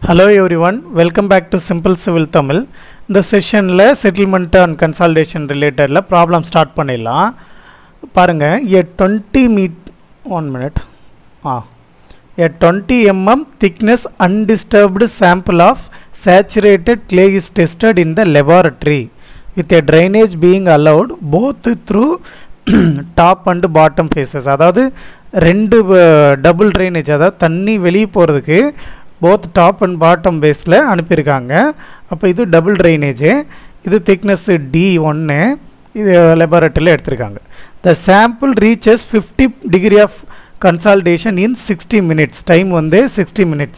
hello everyone welcome back to simple civil Tamil இந்த செஷனில் settlement and consolidation ரிலேட்டடில் problem start பண்ணிடலாம் பாருங்கள் a twenty meet one minute ah a twenty mm thickness undisturbed sample of saturated clay is tested in the laboratory with a drainage being allowed both through top and bottom faces அதாவது ரெண்டு double drainage அதாவது தண்ணி வெளியே போகிறதுக்கு both top and bottom பேஸில் அனுப்பியிருக்காங்க அப்போ இது டபுள் ட்ரைனேஜு இது திக்னஸ்ஸு டி ஒன்று இது லெபார்ட்டரியில் எடுத்திருக்காங்க the sample reaches fifty degree of consolidation in sixty minutes time வந்து sixty minutes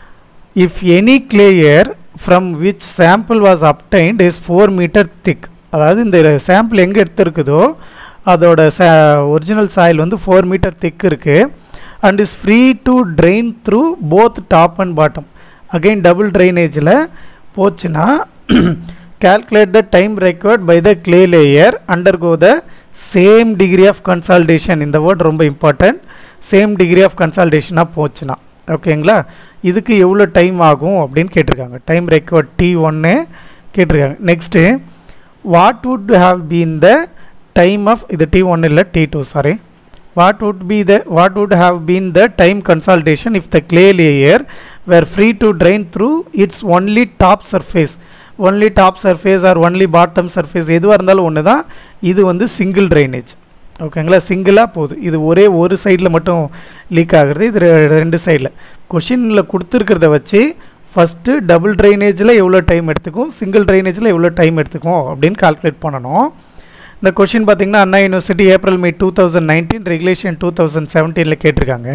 if any clay layer from which sample was obtained is four metre thick அதாவது இந்த சாம்பிள் எங்கே எடுத்திருக்குதோ அதோட சா ஒரிஜினல் சாயில் வந்து ஃபோர் மீட்டர் திக் இருக்குது and is free to drain through both top and bottom again double ட்ரைனேஜில் போச்சுன்னா calculate the time required by the clay layer undergo the same degree of consolidation இந்த word ரொம்ப important same degree of கன்சால்டேஷனாக போச்சுன்னா ஓகேங்களா இதுக்கு எவ்வளோ time ஆகும் அப்படின்னு கேட்டிருக்காங்க டைம் ரெக்வர்ட் டி ஒன்று கேட்டிருக்காங்க next what would have been the time of இது டி ஒன் இல்லை T two sorry what would be the what would have been the time consolidation if the clay layer were free to drain through its only top surface only top surface or only bottom surface எதுவாக இருந்தாலும் ஒன்று தான் இது வந்து single drainage ஓகேங்களா சிங்கிளாக போகுது இது ஒரே ஒரு சைடில் மட்டும் லீக் ஆகுறது இது ரெ- ரெண்டு சைடில் கொஷினில் கொடுத்துருக்கிறத வச்சு ஃபஸ்ட்டு டபுள் ட்ரைனேஜில் எவ்வளோ டைம் எடுத்துக்கும் சிங்கிள் ட்ரைனேஜில் எவ்வளோ டைம் எடுத்துக்கும் அப்படின்னு கால்குலேட் பண்ணணும் இந்த கொஷின் பார்த்தீங்கன்னா Anna university April May two thousand nineteen regulation two thousand செவன்டீனில் கேட்டிருக்காங்க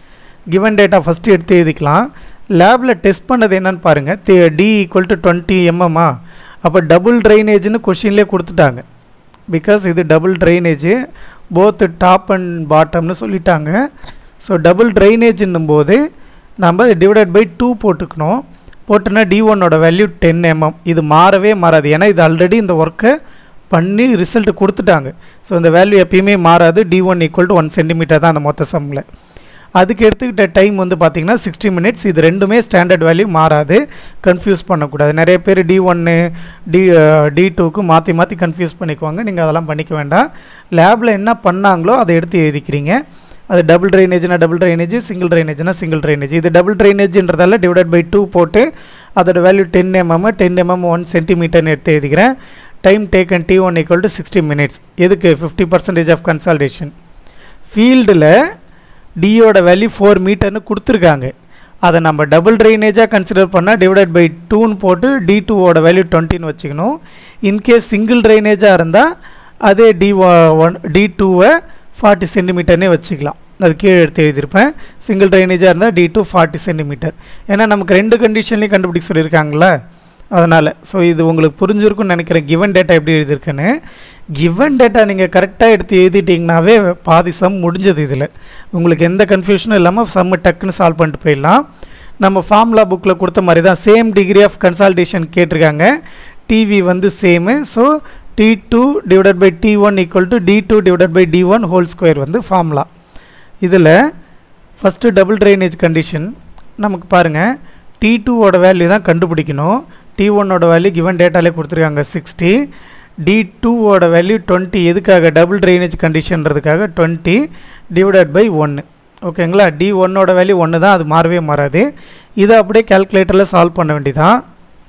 கிவன் டேட்டா ஃபஸ்ட்டு எடுத்து எழுதிக்கலாம் லேபில் டெஸ்ட் பண்ணது என்னன்னு பாருங்கள் டி ஈக்குவல் டு டுவெண்ட்டி எம்எம்மா அப்போ டபுள் ட்ரைனேஜ்னு கொஷின்லேயே கொடுத்துட்டாங்க பிகாஸ் இது double drainage both top and பாட்டம்னு சொல்லிட்டாங்க ஸோ டபுள் ட்ரைனேஜ்ன்னும் போது நம்ம டிவைடட் பை டூ போட்டுக்கணும் போட்டோன்னா டி ஒன்னோட வேல்யூ டென் எம்எம் இது மாறவே மாறாது ஏன்னா இது ஆல்ரெடி இந்த ஒர்க்கை பண்ணி ரிசல்ட் கொடுத்துட்டாங்க ஸோ இந்த வேல்யூ எப்பயுமே மாறாது T one equal to one centimetre தான் அந்த மொத்த சம்மில் அதுக்கு எடுத்துக்கிட்ட டைம் வந்து பார்த்தீங்கன்னா சிக்ஸ்டி மினிட்ஸ் இது ரெண்டுமே ஸ்டாண்டர்ட் வேல்யூ மாறாது கன்ஃபியூஸ் பண்ணக்கூடாது நிறைய பேர் டி ஒன்று டி டி டூக்கு மாற்றி மாற்றி கன்ஃபியூஸ் பண்ணிக்குவாங்க நீங்கள் அதெல்லாம் பண்ணிக்க வேண்டாம் லேபில் என்ன பண்ணாங்களோ அதை எடுத்து எழுதிக்கிறீங்க அது டபுள் ட்ரைனேஜ்னா டபுள் ட்ரைனேஜ் சிங்கிள் ட்ரைனேஜ்னா சிங்கிள் ட்ரைனேஜ் இது டபுள் ட்ரைனேஜ்ன்றதால டிவைடட் பை டூ போட்டு அதோட value ten MM ten MM one சென்டிமீட்டர்னு எடுத்து எழுதிக்கிறேன் time taken T one equal to sixty minutes எதுக்கு ஃபிஃப்டி பர்சன்டேஜ் ஆஃப் கன்சல்டேஷன் ஃபீல்டில் டியோட வேல்யூ ஃபோர் மீட்டர்னு கொடுத்துருக்காங்க அதை நம்ம டபுள் ட்ரைனேஜாக கன்சிடர் பண்ணால் டிவைடட் பை டூன்னு போட்டு டி டூவோட வேல்யூ டுவெண்ட்டின்னு வச்சுக்கணும் இன்கேஸ் சிங்கிள் ட்ரைனேஜாக இருந்தால் அதே டி ஒன் டி டூவை ஃபார்ட்டி சென்டிமீட்டர்னே வச்சுக்கலாம் அது கீழே எடுத்து எழுதியிருப்பேன் சிங்கிள் ட்ரைனேஜாக இருந்தால் டி டூ ஃபார்ட்டி சென்டிமீட்டர் ஏன்னா நமக்கு ரெண்டு கண்டிஷன்லேயும் கண்டுபிடிக்க சொல்லியிருக்காங்களே அதனால் ஸோ இது உங்களுக்கு புரிஞ்சிருக்கும்னு நினைக்கிறேன் கிவன் டேட்டா எப்படி எழுதியிருக்குன்னு கிவன் டேட்டா நீங்கள் கரெக்டாக எடுத்து எழுதிட்டிங்கனாவே பாதி சம் முடிஞ்சது இதில் உங்களுக்கு எந்த கன்ஃபியூஷனும் இல்லாமல் சம்மு டக்குன்னு சால்வ் பண்ணிட்டு போயிடலாம் நம்ம ஃபார்முலா புக்கில் கொடுத்த மாதிரி தான் சேம் டிகிரி ஆஃப் கன்சால்டேஷன் கேட்டிருக்காங்க டிவி வந்து same so T two divided by T one equal to T two divided by T one whole square வந்து ஃபார்முலா இதில் ஃபஸ்ட்டு டபுள் ட்ரைனேஜ் கண்டிஷன் நமக்கு பாருங்கள் டி டூவோட வேல்யூ தான் கண்டுபிடிக்கணும் டி ஒன்னோட வேல்யூ கிவன் டேட்டாலே கொடுத்துருக்காங்க சிக்ஸ்டி டி டூவோட வேல்யூ டுவெண்ட்டி எதுக்காக டபுள் ட்ரைனேஜ் கண்டிஷன்றதுக்காக டுவெண்ட்டி டிவைடட் பை ஒன்று ஓகேங்களா டி ஒன்னோட வேல்யூ ஒன்று தான் அது மாறவே மாறாது இதை அப்படியே கேல்குலேட்டரில் சால்வ் பண்ண வேண்டியதான்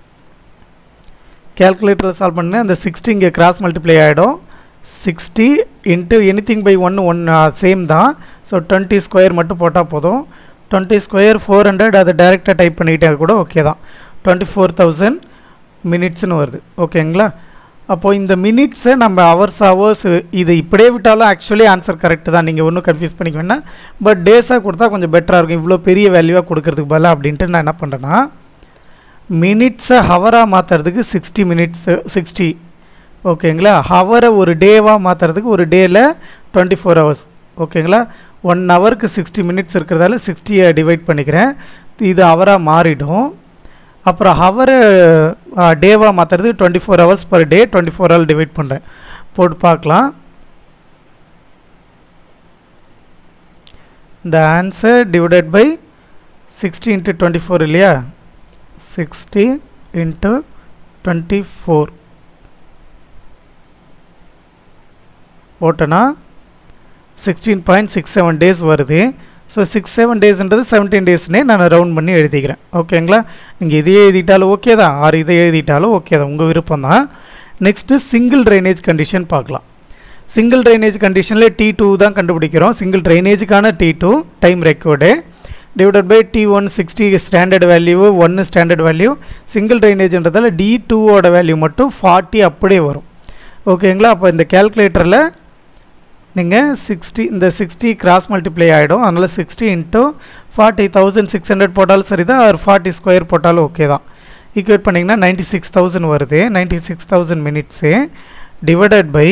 கேல்குலேட்டரில் சால்வ் பண்ண அந்த சிக்ஸ்டி இங்கே கிராஸ் மல்டிப்ளை ஆகிடும் சிக்ஸ்டி இன்ட்டு எனிதிங் பை ஒன்று ஒன் சேம் தான் ஸோ டுவெண்ட்டி ஸ்கொயர் மட்டும் போட்டால் போதும் டுவெண்ட்டி ஸ்கொயர் ஃபோர் ஹண்ட்ரட் அதை டைரெக்டாக டைப் பண்ணிக்கிட்டே கூட ஓகே தான் டுவெண்ட்டி ஃபோர் தௌசண்ட் மினிட்ஸ்னு வருது ஓகேங்களா அப்போது இந்த மினிட்ஸை நம்ம ஹவர்ஸ் ஹவர்ஸ் இது இப்படியே விட்டாலும் ஆக்சுவலி ஆன்சர் கரெக்டு தான் நீங்கள் ஒன்றும் கன்ஃபியூஸ் பண்ணிக்க வேணாம் பட் டேஸாக கொடுத்தா கொஞ்சம் பெட்டராக இருக்கும் இவ்வளோ பெரிய வேல்யூவாக கொடுக்கறதுக்கு பதிலாக அப்படின்ட்டு நான் என்ன பண்ணுறேன்னா மினிட்ஸை ஹவராக மாற்றுறதுக்கு சிக்ஸ்டி மினிட்ஸு சிக்ஸ்டி ஓகேங்களா ஹவரை ஒரு டேவாக மாற்றுறதுக்கு ஒரு டேயில் டுவெண்ட்டி ஃபோர் ஹவர்ஸ் ஓகேங்களா ஒன் ஹவருக்கு சிக்ஸ்டி மினிட்ஸ் இருக்கிறதால சிக்ஸ்டியை டிவைட் பண்ணிக்கிறேன் இது ஹவராக மாறிடும் அப்புறம் ஹவரை டேவாக மாற்றுறது twenty four hours per day twenty four hour divide பண்ணுறேன் போட்டு பார்க்கலாம் இந்த answer divided by sixty into twenty four இல்லையா சிக்ஸ்டி இன்ட்டு டுவெண்ட்டி ஃபோர் போட்டோன்னா sixteen point six seven days வருது ஸோ சிக்ஸ் செவன் டேஸ்ன்றது செவன்டீன் டேஸ்னே நான் ரவுண்ட் பண்ணி எழுதிக்கிறேன் ஓகேங்களா நீங்கள் இதையே எழுதிட்டாலும் ஓகே தான் ஆறு இதை எழுதிட்டாலும் ஓகே தான் உங்கள் விருப்பம் தான் நெக்ஸ்ட்டு சிங்கிள் ட்ரைனேஜ் கண்டிஷன் பார்க்கலாம் சிங்கிள் ட்ரைனேஜ் கண்டிஷனில் டி டூ தான் கண்டுபிடிக்கிறோம் சிங்கிள் ட்ரைனேஜுக்கான T two time record divided by T one sixty standard value ஒன்று ஸ்டாண்டர்ட் வேல்யூ சிங்கிள் ட்ரைனேஜ்ன்றதால டி டூவோட வேல்யூ மட்டும் ஃபார்ட்டி அப்படியே வரும் ஓகேங்களா அப்போ இந்த கேல்குலேட்டரில் நீங்கள் சிக்ஸ்டி இந்த சிக்ஸ்டி கிராஸ் மல்டிப்ளை ஆகிடும் அதனால் sixty into forty thousand six hundred போட்டாலும் சரி தான் ஒரு ஃபார்ட்டி ஸ்கொயர் போட்டாலும் ஓகே தான் ஈக்குவேட் பண்ணிங்கன்னா நைன்ட்டி சிக்ஸ் தௌசண்ட் வருது ninety six thousand minutes divided by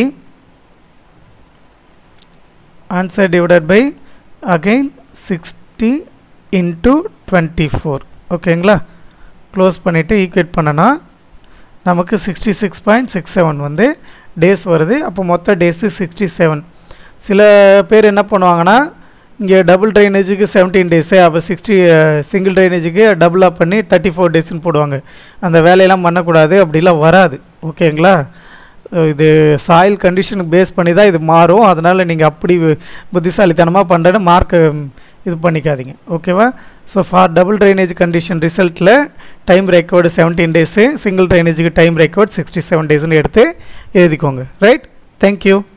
answer divided by again sixty into twenty four ஓகேங்களா க்ளோஸ் பண்ணிவிட்டு ஈக்குவேட் பண்ணனா நமக்கு sixty six point six seven வந்து டேஸ் வருது அப்போ மொத்த டேஸு சிக்ஸ்டி செவன் சில பேர் என்ன பண்ணுவாங்கன்னா இங்கே டபுள் ட்ரைனேஜுக்கு செவன்டீன் டேஸு அப்போ சிக்ஸ்டி சிங்கிள் ட்ரைனேஜுக்கு டபுளாக பண்ணி தேர்ட்டி ஃபோர் டேஸ்ன்னு போடுவாங்க அந்த வேலையெல்லாம் பண்ணக்கூடாது அப்படிலாம் வராது ஓகேங்களா இது சாயில் கண்டிஷனுக்கு பேஸ் பண்ணி தான் இது மாறும் அதனால் நீங்கள் அப்படி புத்திசாலித்தனமாக பண்ணுறேன்னு மார்க்கு இது பண்ணிக்காதீங்க ஓகேவா so for double drainage condition ரிசல்ட்டில் time record seventeen days single ட்ரைனேஜுக்கு டைம் ரெக்கார்ட் சிக்ஸ்டி செவன் டேஸ்னு எடுத்து எழுதிக்கோங்க ரைட் தேங்க்யூ